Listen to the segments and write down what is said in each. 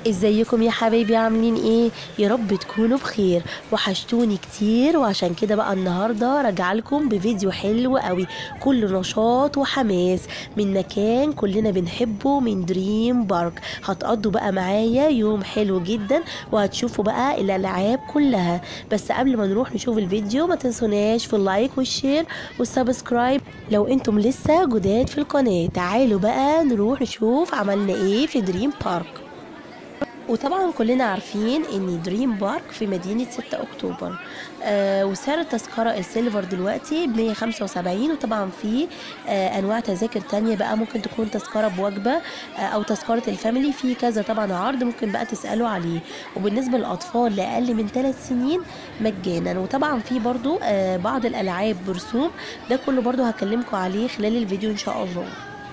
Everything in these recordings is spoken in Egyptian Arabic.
ازيكم يا حبايبي عاملين ايه يا رب تكونوا بخير وحشتوني كتير وعشان كده بقى النهارده راجعه لكم بفيديو حلو قوي كله نشاط وحماس من مكان كلنا بنحبه من دريم بارك هتقضوا بقى معايا يوم حلو جدا وهتشوفوا بقى الالعاب كلها بس قبل ما نروح نشوف الفيديو ما تنسوناش في اللايك والشير والسبسكرايب لو انتم لسه جداد في القناه تعالوا بقى نروح نشوف عملنا ايه في دريم بارك وطبعا كلنا عارفين ان دريم بارك في مدينة 6 اكتوبر آه وسعر التذكرة السيلفر دلوقتي ب 175 وطبعا في آه انواع تذاكر تانية بقى ممكن تكون تذكرة بوجبة آه او تذكرة الفاميلي في كذا طبعا عرض ممكن بقى تسألوا عليه وبالنسبة للاطفال لاقل من 3 سنين مجانا وطبعا في برضو آه بعض الالعاب برسوم ده كله برضو هكلمكم عليه خلال الفيديو ان شاء الله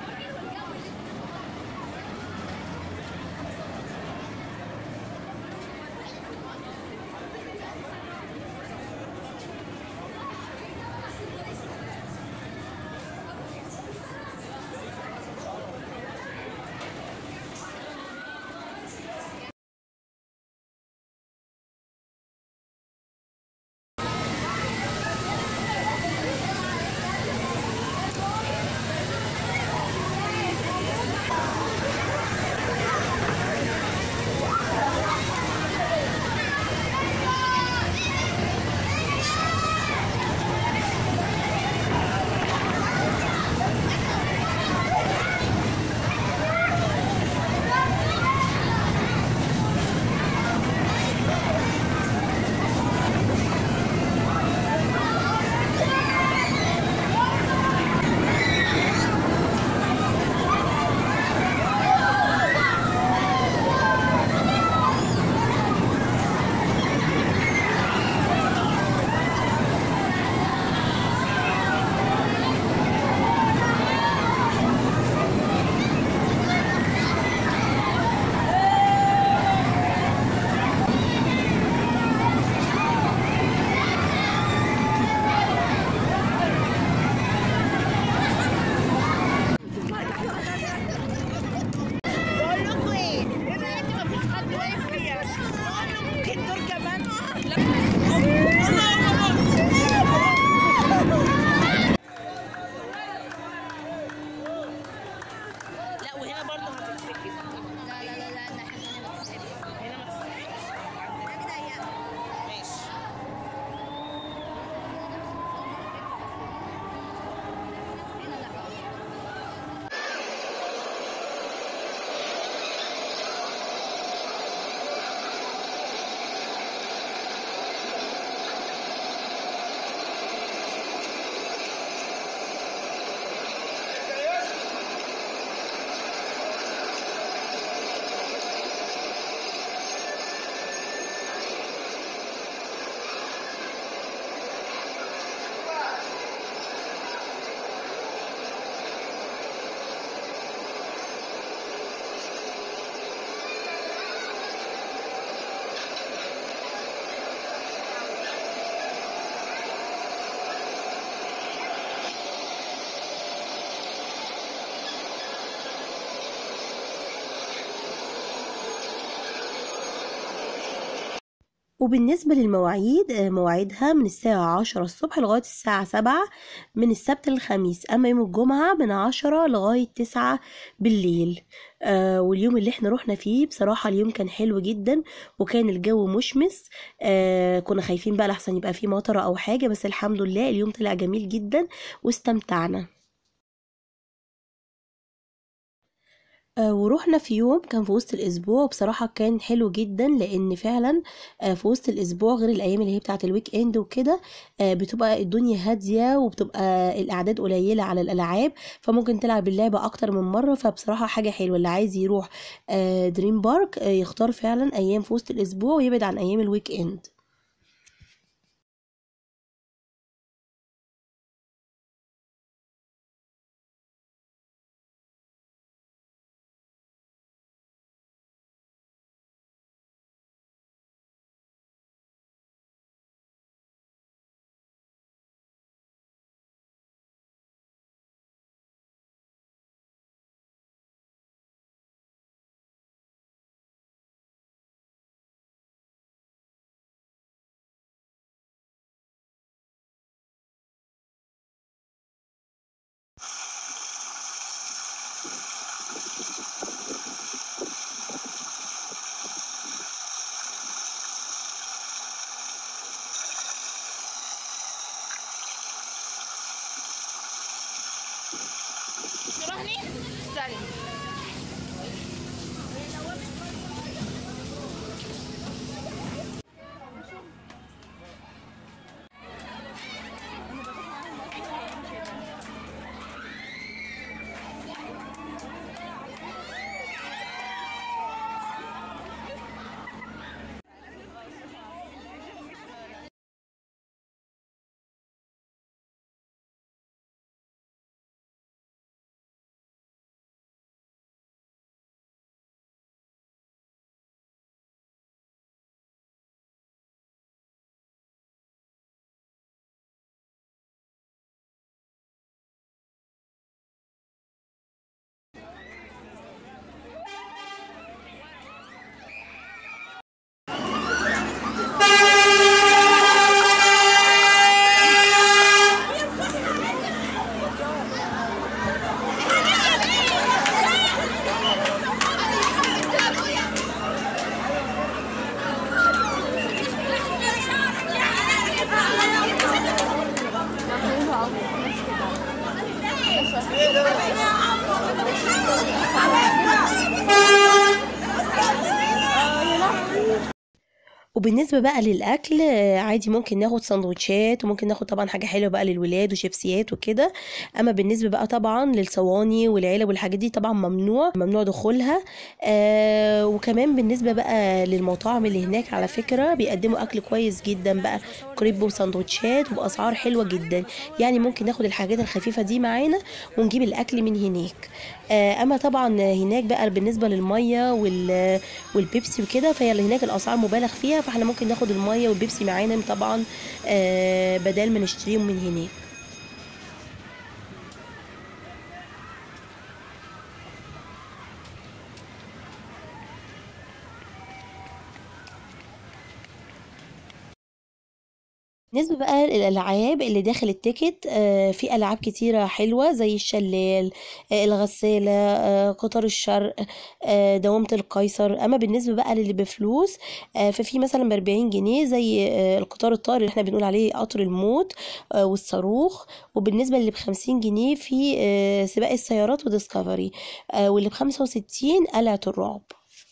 بقول لكم ايه بما ان مفيش حد واقف فيها بقول له ممكن دور كمان لا وهنا برضه هتتفكر لا لا لا لا الناحية التانية ما تستاهلش. هنا ما تستحقش ماشي هنا لا. وبالنسبة للمواعيد آه، مواعيدها من الساعة عشرة الصبح لغاية الساعة سبعة من السبت للخميس أما يوم الجمعة من عشرة لغاية تسعة بالليل آه واليوم اللي احنا رحنا فيه بصراحة اليوم كان حلو جدا وكان الجو مشمس آه كنا خايفين بقى لحسن يبقى فيه مطرة أو حاجة بس الحمد لله اليوم طلع جميل جدا واستمتعنا آه، ورحنا في يوم كان في وسط الاسبوع وبصراحه كان حلو جدا لان فعلا آه، في وسط الاسبوع غير الايام اللي هي بتاعه الويك اند وكده آه، بتبقى الدنيا هاديه وبتبقى الاعداد قليله على الالعاب فممكن تلعب اللعبه اكتر من مره فبصراحه حاجه حلوه اللي عايز يروح آه، دريم بارك آه، يختار فعلا ايام في وسط الاسبوع ويبعد عن ايام الويك اند تروحني استني وبالنسبة بقى للأكل آه، عادي ممكن ناخد سندوتشات وممكن ناخد طبعا حاجة حلوة بقى للولاد وشيبسيات وكده أما بالنسبة بقى طبعا للصواني والعلب والحاجات دي طبعا ممنوع ممنوع دخولها آه وكمان بالنسبة بقى للمطاعم اللي هناك على فكرة بيقدموا أكل كويس جدا بقى كريب وسندوتشات وبأسعار حلوة جدا يعني ممكن ناخد الحاجات الخفيفة دي معانا ونجيب الأكل من هناك آه أما طبعا هناك بقى بالنسبة للمية وال والبيبسي وكده فهي اللي هناك الاسعار مبالغ فيها فاحنا ممكن ناخد الميه والبيبسي معانا طبعا آه، بدل ما نشتريهم من هناك بالنسبة بقى للألعاب اللي داخل التيكت آه، في ألعاب كتيرة حلوة زي الشلال آه، الغسالة آه، قطار الشرق آه، دوامة القيصر أما بالنسبة بقى للي بفلوس آه، ففي مثلا بأربعين جنيه زي آه، القطار الطائر اللي احنا بنقول عليه قطر الموت آه، والصاروخ وبالنسبة اللي بخمسين جنيه في آه، سباق السيارات وديسكفري آه، واللي بخمسة وستين قلعة الرعب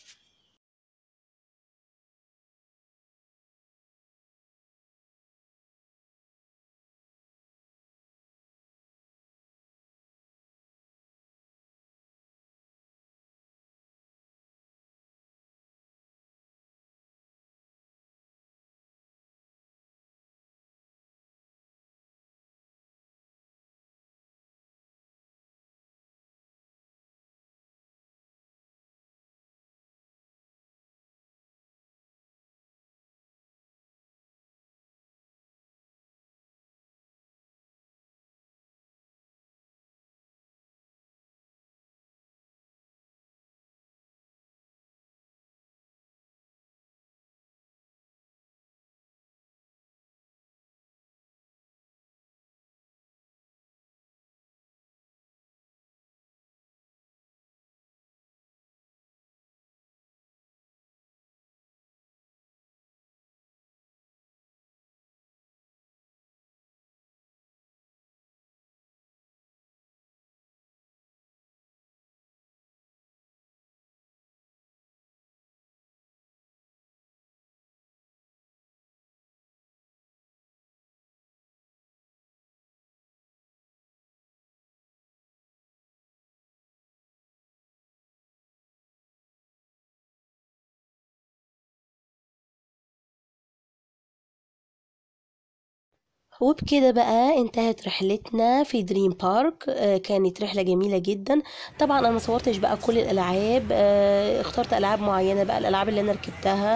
وبكده بقى انتهت رحلتنا في دريم بارك آه، كانت رحلة جميلة جدا طبعا انا ما صورتش بقى كل الالعاب آه، اخترت العاب معينة بقى الالعاب اللي انا ركبتها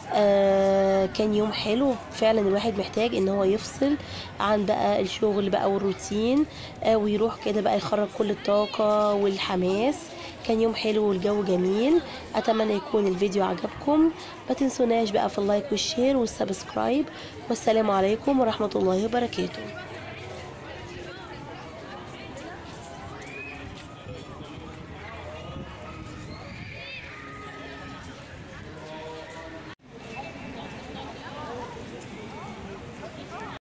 آه، كان يوم حلو فعلا الواحد محتاج ان هو يفصل عن بقى الشغل بقى والروتين آه، ويروح كده بقى يخرج كل الطاقة والحماس كان يوم حلو والجو جميل اتمنى يكون الفيديو عجبكم ما تنسوناش بقى في اللايك والشير والسبسكرايب والسلام عليكم ورحمة الله وبركاته